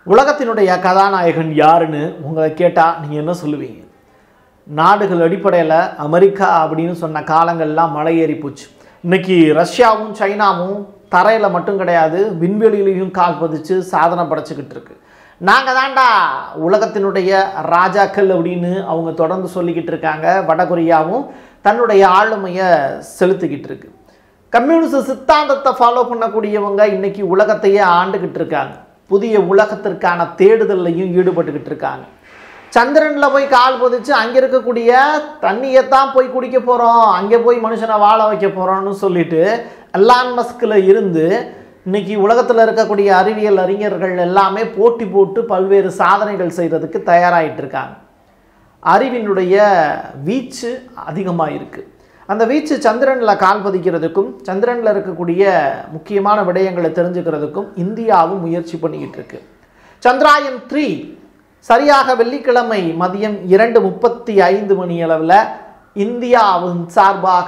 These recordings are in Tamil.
உலகத்தினுடைய கதாநாயகன் யாருன்னு உங்களை கேட்டால் நீங்கள் என்ன சொல்லுவீங்க நாடுகள் அடிப்படையில் அமெரிக்கா அப்படின்னு சொன்ன காலங்கள்லாம் மலை ஏறி போச்சு இன்னைக்கு ரஷ்யாவும் சைனாவும் தரையில் மட்டும் கிடையாது விண்வெளியிலையும் கால் பதிச்சு சாதனை படைச்சிக்கிட்டு இருக்கு நாங்கள் தாண்டா உலகத்தினுடைய ராஜாக்கள் அப்படின்னு அவங்க தொடர்ந்து சொல்லிக்கிட்டு இருக்காங்க வடகொரியாவும் தன்னுடைய ஆளுமையை செலுத்திக்கிட்டு இருக்கு கம்யூனிஸ்ட் சித்தாந்தத்தை ஃபாலோ பண்ணக்கூடியவங்க இன்னைக்கு உலகத்தையே ஆண்டுகிட்டு இருக்காங்க புதிய உலகத்திற்கான தேடுதல்லையும் ஈடுபட்டுக்கிட்டு இருக்காங்க சந்திரனில் போய் கால் பதிச்சு அங்கே இருக்கக்கூடிய தண்ணியை தான் போய் குடிக்க போகிறோம் அங்கே போய் மனுஷனை வாழ வைக்க போகிறோம்னு சொல்லிட்டு எலான் மஸ்கில் இருந்து இன்னைக்கு உலகத்தில் இருக்கக்கூடிய அறிவியல் அறிஞர்கள் எல்லாமே போட்டி போட்டு பல்வேறு சாதனைகள் செய்கிறதுக்கு தயாராகிட்டு இருக்காங்க அறிவினுடைய வீச்சு அதிகமாக இருக்குது அந்த வீச்சு சந்திரனில் கால் பதிக்கிறதுக்கும் சந்திரனில் இருக்கக்கூடிய முக்கியமான விடயங்களை தெரிஞ்சுக்கிறதுக்கும் இந்தியாவும் முயற்சி பண்ணிக்கிட்டு இருக்கு சந்திராயன் த்ரீ சரியாக வெள்ளிக்கிழமை மதியம் இரண்டு முப்பத்தி ஐந்து மணி அளவில் இந்தியாவின் சார்பாக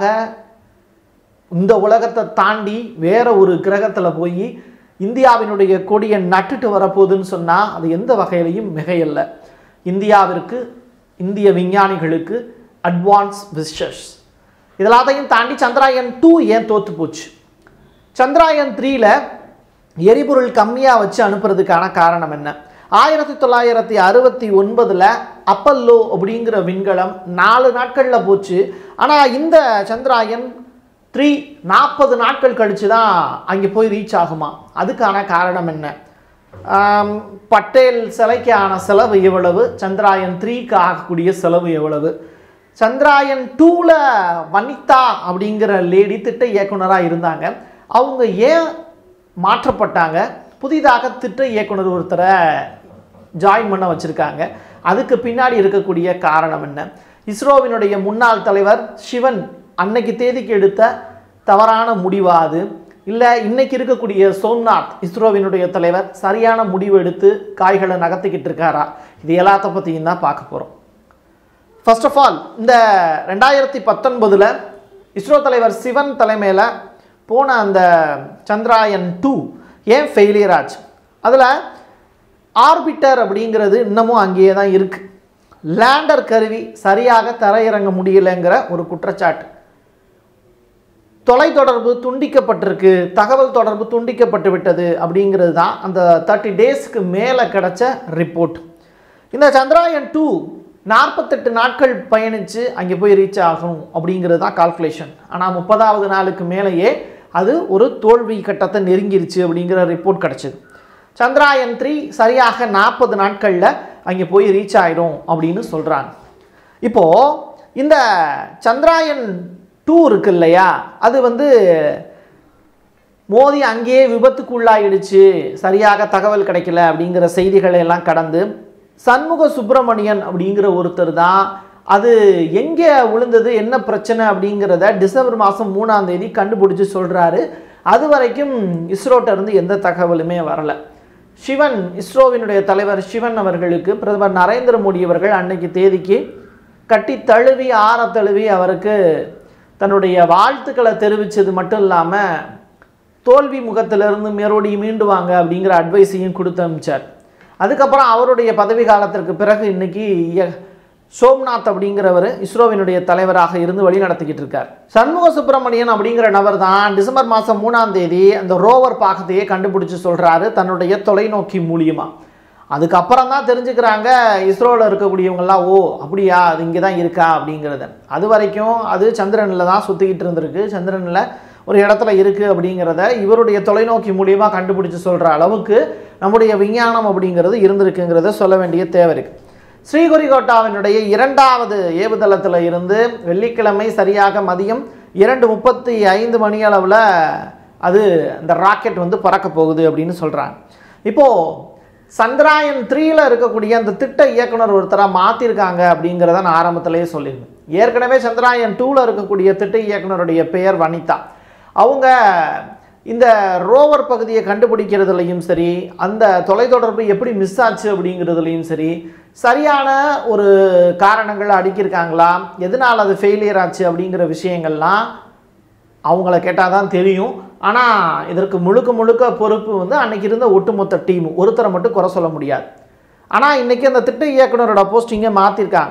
இந்த உலகத்தை தாண்டி வேற ஒரு கிரகத்தில் போய் இந்தியாவினுடைய கொடியை நட்டுட்டு வரப்போகுதுன்னு சொன்னால் அது எந்த வகையிலையும் மிகையல்ல இந்தியாவிற்கு இந்திய விஞ்ஞானிகளுக்கு அட்வான்ஸ் விஷஸ் இதெல்லாத்தையும் தாண்டி சந்திராயன் டூ ஏன் தோத்து போச்சு சந்திராயன் த்ரீல எரிபொருள் கம்மியாக வச்சு அனுப்புறதுக்கான காரணம் என்ன ஆயிரத்தி தொள்ளாயிரத்தி அறுபத்தி ஒன்பதில் அப்பல்லோ அப்படிங்கிற விண்கலம் நாலு நாட்களில் போச்சு ஆனால் இந்த சந்திராயன் த்ரீ நாற்பது நாட்கள் கழித்து தான் அங்கே போய் ரீச் ஆகுமா அதுக்கான காரணம் என்ன ஆம், பட்டேல் சிலைக்கு ஆன செலவு எவ்வளவு சந்திராயன் த்ரீக்கு ஆகக்கூடிய செலவு எவ்வளவு சந்திராயன் டூவில் வனிதா அப்படிங்கிற லேடி திட்ட இயக்குனராக இருந்தாங்க அவங்க ஏன் மாற்றப்பட்டாங்க புதிதாக திட்ட இயக்குனர் ஒருத்தரை ஜாயின் பண்ண வச்சுருக்காங்க அதுக்கு பின்னாடி இருக்கக்கூடிய காரணம் என்ன இஸ்ரோவினுடைய முன்னாள் தலைவர் சிவன் அன்னைக்கு தேதிக்கு எடுத்த தவறான முடிவா அது இல்லை இன்னைக்கு இருக்கக்கூடிய சோம்நாத் இஸ்ரோவினுடைய தலைவர் சரியான முடிவு எடுத்து காய்களை நகர்த்திக்கிட்டு இருக்காரா இது எல்லாத்த பற்றியும் தான் பார்க்க போகிறோம் ஃபர்ஸ்ட் ஆஃப் ஆல் இந்த ரெண்டாயிரத்தி பத்தொன்பதில் இஸ்ரோ தலைவர் சிவன் தலைமையில் போன அந்த சந்திராயன் டூ ஏன் ஃபெயிலியர் ஆச்சு அதில் ஆர்பிட்டர் அப்படிங்கிறது இன்னமும் அங்கேயே தான் இருக்குது லேண்டர் கருவி சரியாக தரையிறங்க முடியலைங்கிற ஒரு குற்றச்சாட்டு தொலைத்தொடர்பு துண்டிக்கப்பட்டிருக்கு தகவல் தொடர்பு துண்டிக்கப்பட்டு விட்டது அப்படிங்கிறது தான் அந்த தேர்ட்டி டேஸ்க்கு மேலே கிடைச்ச ரிப்போர்ட் இந்த சந்திராயன் டூ நாற்பத்தெட்டு நாட்கள் பயணித்து அங்கே போய் ரீச் ஆகணும் அப்படிங்கிறது தான் கால்குலேஷன் ஆனால் முப்பதாவது நாளுக்கு மேலேயே அது ஒரு தோல்வி கட்டத்தை நெருங்கிருச்சு அப்படிங்கிற ரிப்போர்ட் கிடச்சிது சந்திராயன் த்ரீ சரியாக நாற்பது நாட்களில் அங்கே போய் ரீச் ஆயிடும் அப்படின்னு சொல்கிறாங்க இப்போது இந்த சந்திராயன் டூ இருக்கு இல்லையா அது வந்து மோதி அங்கேயே விபத்துக்குள்ளாயிடுச்சு சரியாக தகவல் கிடைக்கல அப்படிங்கிற செய்திகளை எல்லாம் கடந்து சண்முக சுப்பிரமணியன் அப்படிங்கிற ஒருத்தர் தான் அது எங்கே விழுந்தது என்ன பிரச்சனை அப்படிங்கிறத டிசம்பர் மாதம் மூணாம் தேதி கண்டுபிடிச்சி சொல்கிறாரு அது வரைக்கும் இஸ்ரோட்ட இருந்து எந்த தகவலுமே வரலை சிவன் இஸ்ரோவினுடைய தலைவர் சிவன் அவர்களுக்கு பிரதமர் நரேந்திர மோடி அவர்கள் அன்னைக்கு தேதிக்கு கட்டி தழுவி ஆற தழுவி அவருக்கு தன்னுடைய வாழ்த்துக்களை தெரிவித்தது மட்டும் இல்லாமல் தோல்வி முகத்திலிருந்து மறுபடியும் மீண்டு வாங்க அப்படிங்கிற அட்வைஸையும் கொடுத்து அனுப்பிச்சார் அதுக்கப்புறம் அவருடைய பதவி காலத்திற்கு பிறகு இன்னைக்கு இய- சோம்நாத் அப்படிங்கிறவர் இஸ்ரோவினுடைய தலைவராக இருந்து வழி நடத்திக்கிட்டு இருக்கார் சண்முக சுப்பிரமணியன் அப்படிங்கிற நபர் தான் டிசம்பர் மாதம் மூணாம் தேதி அந்த ரோவர் பாகத்தையே கண்டுபிடிச்சு சொல்கிறாரு தன்னுடைய தொலைநோக்கி மூலியமா அதுக்கப்புறம் தான் தெரிஞ்சுக்கிறாங்க இஸ்ரோவில் இருக்கக்கூடியவங்கெல்லாம் ஓ அப்படியா அது இங்கே தான் இருக்கா அப்படிங்கிறத அது வரைக்கும் அது சந்திரனில் தான் சுற்றிக்கிட்டு இருந்திருக்கு சந்திரனில் ஒரு இடத்துல இருக்குது அப்படிங்கிறத இவருடைய தொலைநோக்கி மூலியமாக கண்டுபிடிச்சு சொல்கிற அளவுக்கு நம்முடைய விஞ்ஞானம் அப்படிங்கிறது இருந்திருக்குங்கிறத சொல்ல வேண்டிய தேவை இருக்குது ஸ்ரீஹரிகோட்டாவினுடைய இரண்டாவது ஏவுதளத்தில் இருந்து வெள்ளிக்கிழமை சரியாக மதியம் இரண்டு முப்பத்தி ஐந்து மணி அளவில் அது அந்த ராக்கெட் வந்து பறக்க போகுது அப்படின்னு சொல்கிறாங்க இப்போது சந்திராயன் த்ரீல இருக்கக்கூடிய அந்த திட்ட இயக்குனர் ஒருத்தராக மாற்றிருக்காங்க அப்படிங்கிறத நான் ஆரம்பத்திலேயே சொல்லியிருந்தேன் ஏற்கனவே சந்திராயன் டூவில் இருக்கக்கூடிய திட்ட இயக்குனருடைய பெயர் வனிதா அவங்க இந்த ரோவர் பகுதியை கண்டுபிடிக்கிறதுலையும் சரி அந்த தொலைத்தொடர்பு எப்படி மிஸ் ஆச்சு அப்படிங்கிறதுலையும் சரி சரியான ஒரு காரணங்களை அடுக்கியிருக்காங்களா எதனால் அது ஃபெயிலியர் ஆச்சு அப்படிங்கிற விஷயங்கள்லாம் அவங்கள கேட்டால் தான் தெரியும் ஆனால் இதற்கு முழுக்க முழுக்க பொறுப்பு வந்து அன்னைக்கு இருந்த ஒட்டுமொத்த டீம் ஒருத்தரை மட்டும் குறை சொல்ல முடியாது ஆனால் இன்றைக்கி அந்த திட்ட இயக்குனரோட போஸ்டிங்கை மாற்றிருக்காங்க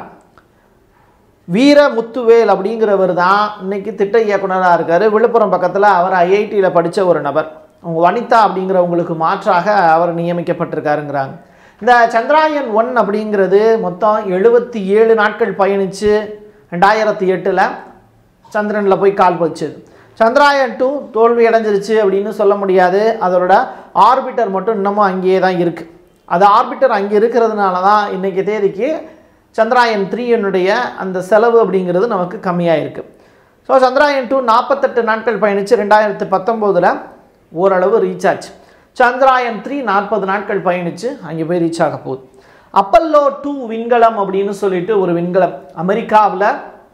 வீர முத்துவேல் அப்படிங்கிறவர் தான் இன்னைக்கு திட்ட இயக்குனராக இருக்கார் விழுப்புரம் பக்கத்தில் அவர் ஐஐடியில் படித்த ஒரு நபர் அவங்க வனிதா அப்படிங்கிறவங்களுக்கு மாற்றாக அவர் நியமிக்கப்பட்டிருக்காருங்கிறாங்க இந்த சந்திராயன் ஒன் அப்படிங்கிறது மொத்தம் எழுபத்தி ஏழு நாட்கள் பயணித்து ரெண்டாயிரத்தி எட்டில் சந்திரனில் போய் கால் வச்சது சந்திராயன் டூ தோல்வி அடைஞ்சிருச்சு அப்படின்னு சொல்ல முடியாது அதோட ஆர்பிட்டர் மட்டும் இன்னமும் அங்கேயே தான் இருக்குது அது ஆர்பிட்டர் அங்கே இருக்கிறதுனால தான் இன்றைக்கி தேதிக்கு சந்திராயன் த்ரீயனுடைய அந்த செலவு அப்படிங்கிறது நமக்கு கம்மியாக இருக்குது ஸோ சந்திராயன் டூ நாற்பத்தெட்டு நாட்கள் பயணித்து ரெண்டாயிரத்து பத்தொம்போதில் ஓரளவு ரீச் ஆச்சு சந்திராயன் த்ரீ நாற்பது நாட்கள் பயணித்து அங்கே போய் ரீச் ஆக போகுது அப்பல்லோ டூ விண்கலம் அப்படின்னு சொல்லிட்டு ஒரு விண்கலம் அமெரிக்காவில்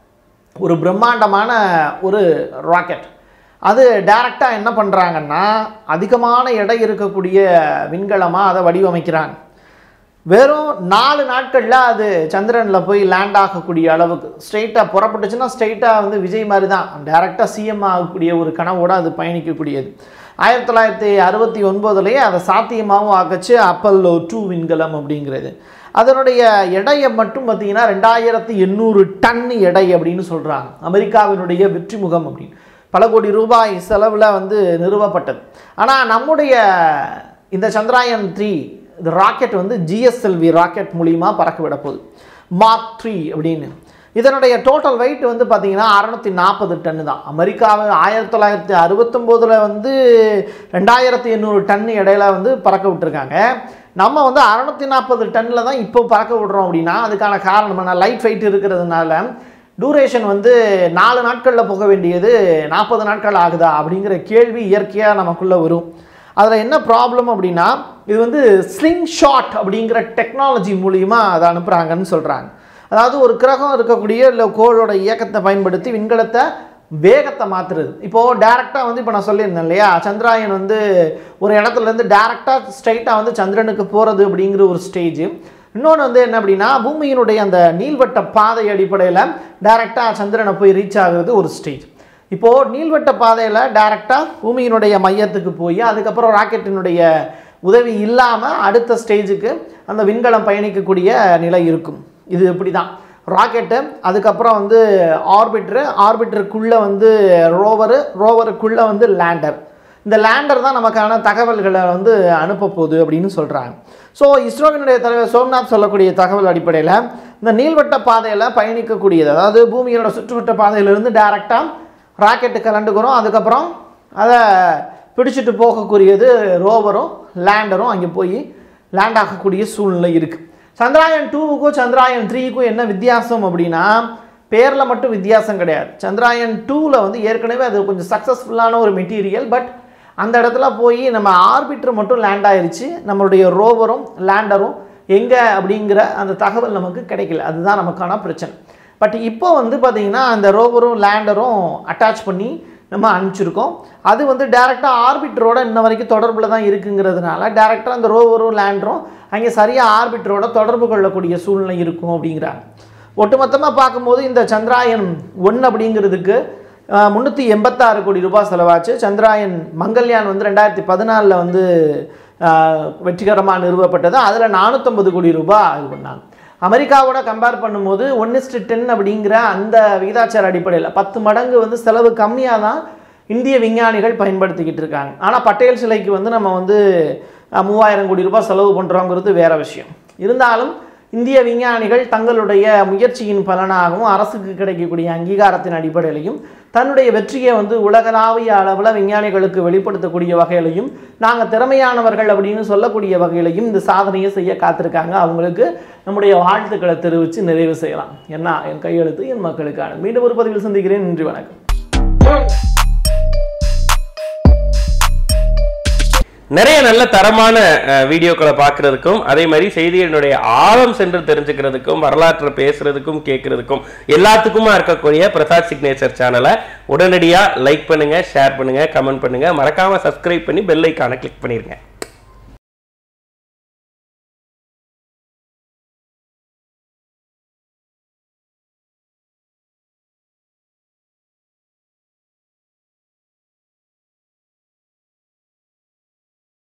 ஒரு பிரம்மாண்டமான ஒரு ராக்கெட் அது டைரெக்டாக என்ன பண்ணுறாங்கன்னா அதிகமான எடை இருக்கக்கூடிய விண்கலமாக அதை வடிவமைக்கிறாங்க வெறும் நாலு நாட்களில் அது சந்திரனில் போய் லேண்ட் ஆகக்கூடிய அளவுக்கு ஸ்ட்ரெயிட்டாக புறப்பட்டுச்சுன்னா ஸ்ட்ரெயிட்டாக வந்து விஜய் மாதிரி தான் டேரெக்டாக சிஎம் ஆகக்கூடிய ஒரு கனவோடு அது பயணிக்கக்கூடியது ஆயிரத்தி தொள்ளாயிரத்தி அறுபத்தி ஒன்பதுலேயே அதை சாத்தியமாகவும் ஆக்கச்சு அப்பல்லோ டூ விண்கலம் அப்படிங்கிறது அதனுடைய எடையை மட்டும் பார்த்தீங்கன்னா ரெண்டாயிரத்தி எண்ணூறு டன் எடை அப்படின்னு சொல்கிறாங்க அமெரிக்காவினுடைய வெற்றி முகம் அப்படின்னு பல கோடி ரூபாய் செலவில் வந்து நிறுவப்பட்டது ஆனால் நம்முடைய இந்த சந்திராயன் த்ரீ இந்த ராக்கெட் வந்து ஜிஎஸ்எல்வி ராக்கெட் மூலிமா பறக்க விட போகுது மார்க் த்ரீ அப்படின்னு இதனுடைய டோட்டல் வெயிட் வந்து பார்த்தீங்கன்னா அறநூற்றி நாற்பது டன்னு தான் அமெரிக்காவில் ஆயிரத்தி தொள்ளாயிரத்தி அறுபத்தொம்போதில் வந்து ரெண்டாயிரத்தி எண்ணூறு டன் இடையில வந்து பறக்க விட்டுருக்காங்க நம்ம வந்து அறநூற்றி நாற்பது டன்னில் தான் இப்போ பறக்க விடுறோம் அப்படின்னா அதுக்கான காரணம் என்ன லைட் வெயிட் இருக்கிறதுனால டூரேஷன் வந்து நாலு நாட்களில் போக வேண்டியது நாற்பது நாட்கள் ஆகுதா அப்படிங்கிற கேள்வி இயற்கையாக நமக்குள்ளே வரும் அதில் என்ன ப்ராப்ளம் அப்படின்னா இது வந்து ஸ்லிங் ஷாட் அப்படிங்கிற டெக்னாலஜி மூலிமா அதை அனுப்புகிறாங்கன்னு சொல்கிறாங்க அதாவது ஒரு கிரகம் இருக்கக்கூடிய இல்லை கோளோட இயக்கத்தை பயன்படுத்தி விண்கலத்தை வேகத்தை மாற்றுறது இப்போது டேரெக்டாக வந்து இப்போ நான் சொல்லியிருந்தேன் இல்லையா சந்திராயன் வந்து ஒரு இடத்துலேருந்து டேரெக்டாக ஸ்ட்ரைட்டாக வந்து சந்திரனுக்கு போகிறது அப்படிங்கிற ஒரு ஸ்டேஜ் இன்னொன்று வந்து என்ன அப்படின்னா பூமியினுடைய அந்த நீள்வட்ட பாதை அடிப்படையில் டேரெக்டாக சந்திரனை போய் ரீச் ஆகுறது ஒரு ஸ்டேஜ் இப்போது நீள்வட்ட பாதையில் டேரெக்டாக பூமியினுடைய மையத்துக்கு போய் அதுக்கப்புறம் ராக்கெட்டினுடைய உதவி இல்லாமல் அடுத்த ஸ்டேஜுக்கு அந்த விண்கலம் பயணிக்கக்கூடிய நிலை இருக்கும் இது இப்படி தான் ராக்கெட்டு அதுக்கப்புறம் வந்து ஆர்பிட்ரு ஆர்பிட்டருக்குள்ளே வந்து ரோவரு ரோவருக்குள்ளே வந்து லேண்டர் இந்த லேண்டர் தான் நமக்கான தகவல்களை வந்து அனுப்ப போகுது அப்படின்னு சொல்கிறாங்க ஸோ இஸ்ரோவினுடைய தலைவர் சோம்நாத் சொல்லக்கூடிய தகவல் அடிப்படையில் இந்த நீள்வட்ட பாதையில் பயணிக்கக்கூடியது அதாவது பூமியோட சுற்றுவட்ட பாதையிலிருந்து டேரெக்டாக ராக்கெட்டு கலண்டுக்கிறோம் அதுக்கப்புறம் அதை பிடிச்சிட்டு போகக்கூடியது ரோவரும் லேண்டரும் அங்கே போய் லேண்ட் ஆகக்கூடிய சூழ்நிலை இருக்குது சந்திராயன் டூவுக்கும் சந்திராயன் த்ரீக்கும் என்ன வித்தியாசம் அப்படின்னா பேரில் மட்டும் வித்தியாசம் கிடையாது சந்திராயன் டூவில் வந்து ஏற்கனவே அது கொஞ்சம் சக்ஸஸ்ஃபுல்லான ஒரு மெட்டீரியல் பட் அந்த இடத்துல போய் நம்ம ஆர்பிட்டர் மட்டும் லேண்ட் ஆயிருச்சு நம்மளுடைய ரோவரும் லேண்டரும் எங்கே அப்படிங்கிற அந்த தகவல் நமக்கு கிடைக்கல அதுதான் நமக்கான பிரச்சனை பட் இப்போ வந்து பார்த்திங்கன்னா அந்த ரோவரும் லேண்டரும் அட்டாச் பண்ணி நம்ம அனுப்பிச்சிருக்கோம் அது வந்து டேரெக்டாக ஆர்பிட்டரோட இன்ன வரைக்கும் தொடர்பில் தான் இருக்குங்கிறதுனால டேரெக்டாக அந்த ரோவரும் லேண்டரும் அங்கே சரியாக ஆர்பிட்டரோட தொடர்பு கொள்ளக்கூடிய சூழ்நிலை இருக்கும் அப்படிங்கிறாங்க ஒட்டுமொத்தமாக பார்க்கும்போது இந்த சந்திராயன் ஒன் அப்படிங்கிறதுக்கு முந்நூற்றி எண்பத்தாறு கோடி ரூபாய் செலவாச்சு சந்திராயன் மங்கல்யான் வந்து ரெண்டாயிரத்தி பதினாலில் வந்து ஆஹ், வெற்றிகரமாக நிறுவப்பட்டது அதில் நானூற்றம்பது கோடி ரூபாய் இது பண்ணாங்க அமெரிக்காவோட கம்பேர் பண்ணும்போது ஒன் இஸ்டு டென் அப்படிங்கிற அந்த விகிதாச்சார அடிப்படையில் பத்து மடங்கு வந்து செலவு கம்மியாக தான் இந்திய விஞ்ஞானிகள் பயன்படுத்திக்கிட்டு இருக்காங்க ஆனால் பட்டேல் சிலைக்கு வந்து நம்ம வந்து அஹ், மூவாயிரம் கோடி ரூபாய் செலவு பண்ணுறோங்கிறது வேற விஷயம் இருந்தாலும் இந்திய விஞ்ஞானிகள் தங்களுடைய முயற்சியின் பலனாகவும் அரசுக்கு கிடைக்கக்கூடிய அங்கீகாரத்தின் அடிப்படையிலையும் தன்னுடைய வெற்றியை வந்து உலகளாவிய அளவில் விஞ்ஞானிகளுக்கு வெளிப்படுத்தக்கூடிய வகையிலையும் நாங்கள் திறமையானவர்கள் அப்படின்னு சொல்லக்கூடிய வகையிலையும் இந்த சாதனையை செய்ய காத்திருக்காங்க அவங்களுக்கு நம்முடைய வாழ்த்துக்களை தெரிவித்து நிறைவு செய்யலாம் என்ன என் கையெழுத்து என் மக்களுக்கான மீண்டும் ஒரு பதிவில் சந்திக்கிறேன் நன்றி வணக்கம் நிறைய நல்ல தரமான அஹ், வீடியோக்களை பார்க்கறதுக்கும் அதே மாதிரி செய்திகளினுடைய ஆழம் சென்று தெரிஞ்சுக்கிறதுக்கும் வரலாற்றை பேசுறதுக்கும் கேட்கறதுக்கும் எல்லாத்துக்குமா இருக்கக்கூடிய பிரசாத் சிக்னேச்சர் சேனலை உடனடியாக லைக் பண்ணுங்க ஷேர் பண்ணுங்க கமெண்ட் பண்ணுங்க மறக்காம சப்ஸ்கிரைப் பண்ணி பெல் ஐக்கானை கிளிக் பண்ணிருங்க